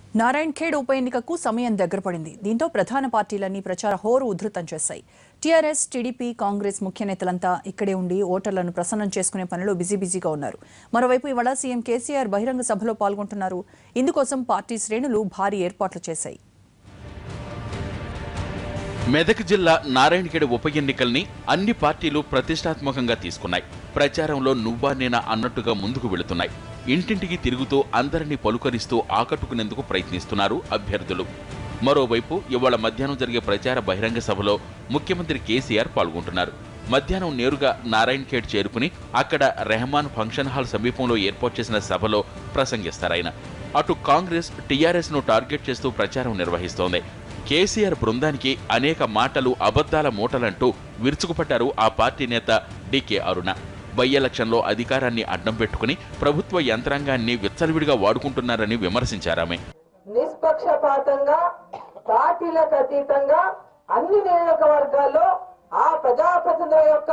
నారాయణ్ ఖేడ్ ఉప ఎన్నికకు సమయం దగ్గర పడింది దీంతో ప్రధాన పార్టీలన్నీ ప్రచార హోరు ఉధృతం చేశాయి టీఆర్ఎస్ టీడీపీ కాంగ్రెస్ ముఖ్య నేతలంతా ఇక్కడే ఉండి ఓటర్లను ప్రసన్నం చేసుకునే పనిలో బిజీ బిజీగా ఉన్నారు మరోవైపు ఇవాళ సీఎం కేసీఆర్ బహిరంగ సభలో పాల్గొంటున్నారు ఇందుకోసం పార్టీ శ్రేణులు భారీ ఏర్పాట్లు చేశాయి మెదక్ జిల్లా నారాయణఖేడ్ ఉప ఎన్నికల్ని అన్ని పార్టీలు ప్రతిష్టాత్మకంగా తీసుకున్నాయి ప్రచారంలో నువ్వా నేనా అన్నట్టుగా ముందుకు వెళుతున్నాయి ఇంటింటికి తిరుగుతూ అందరినీ పలుకరిస్తూ ఆకట్టుకునేందుకు ప్రయత్నిస్తున్నారు అభ్యర్థులు మరోవైపు ఇవాళ మధ్యాహ్నం జరిగే ప్రచార బహిరంగ సభలో ముఖ్యమంత్రి కేసీఆర్ పాల్గొంటున్నారు మధ్యాహ్నం నేరుగా నారాయణ్ ఖేడ్ చేరుకుని అక్కడ రెహమాన్ ఫంక్షన్ హాల్ సమీపంలో ఏర్పాటు చేసిన సభలో ప్రసంగిస్తారాయన అటు కాంగ్రెస్ టీఆర్ఎస్ ను టార్గెట్ చేస్తూ ప్రచారం నిర్వహిస్తోంది కేసీఆర్ బృందానికి అనేక మాటలు అబద్ధాల మూటలంటూ విరుచుకుపట్టారు ఆ పార్టీ నేత డికే అరుణ బై ఎలక్షన్లో అధికారాన్ని అడ్డం పెట్టుకుని ప్రభుత్వ యంత్రాంగాన్ని విచ్చలవిడిగా వాడుకుంటున్నారని విమర్శించారామె నిష్పక్షపాతంగా పార్టీలకు అతీతంగా అన్ని నియోజకవర్గాల్లో ఆ ప్రజాప్రతినిధుల యొక్క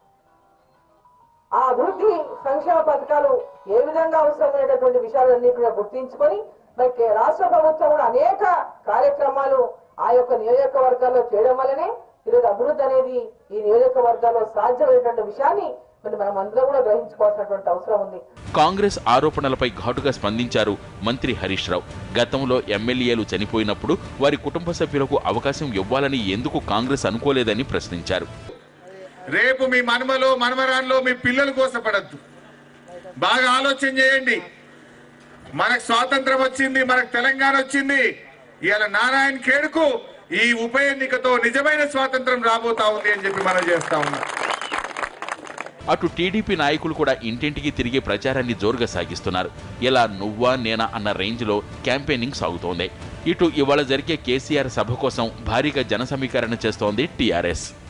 ఆ అభివృద్ధి సంక్షేమ పథకాలు ఏ విధంగా అవసరమైనటువంటి విషయాలన్నీ కూడా గుర్తించుకొని మరి కే- రాష్ట్ర ప్రభుత్వం కూడా అనేక కార్యక్రమాలు ఆ యొక్క నియోజకవర్గాల్లో చేయడం వల్లనే ఈరోజు అభివృద్ధి అనేది ఈ నియోజకవర్గాల్లో సాధ్యమైనటువంటి విషయాన్ని మరి మనం అందరూ కూడా గ్రహించుకోవాల్సినటువంటి అవసరం ఉంది కాంగ్రెస్ ఆరోపణలపై ఘాటుగా స్పందించారు మంత్రి హరీష్ రావు గతంలో ఎమ్మెల్యేలు చనిపోయినప్పుడు వారి కుటుంబ సభ్యులకు అవకాశం ఇవ్వాలని ఎందుకు కాంగ్రెస్ అనుకోలేదని ప్రశ్నించారు రేపు మీ మనమలో మనమరాల్లో మీ పిల్లలు కోసపడద్దు బాగా ఆలోచన చేయండి మనకు స్వాతంత్రం వచ్చింది మనకు తెలంగాణ వచ్చింది ఇవాళ నారాయణ ఖేడ్కు ఈ ఉప ఎన్నికతో నిజమైన స్వాతంత్రం రాబోతా ఉంది అని చెప్పి మనం చేస్తా ఉన్నాం అటు టీడీపీ నాయకులు కూడా ఇంటింటికి తిరిగి ప్రచారాన్ని జోరుగా సాగిస్తున్నారు ఇలా నువ్వా నేనా అన్న రేంజ్లో క్యాంపెయినింగ్ సాగుతోంది ఇటు ఇవాళ జరిగే కేసీఆర్ సభ కోసం భారీగా జన సమీకరణ చేస్తోంది టీఆర్ఎస్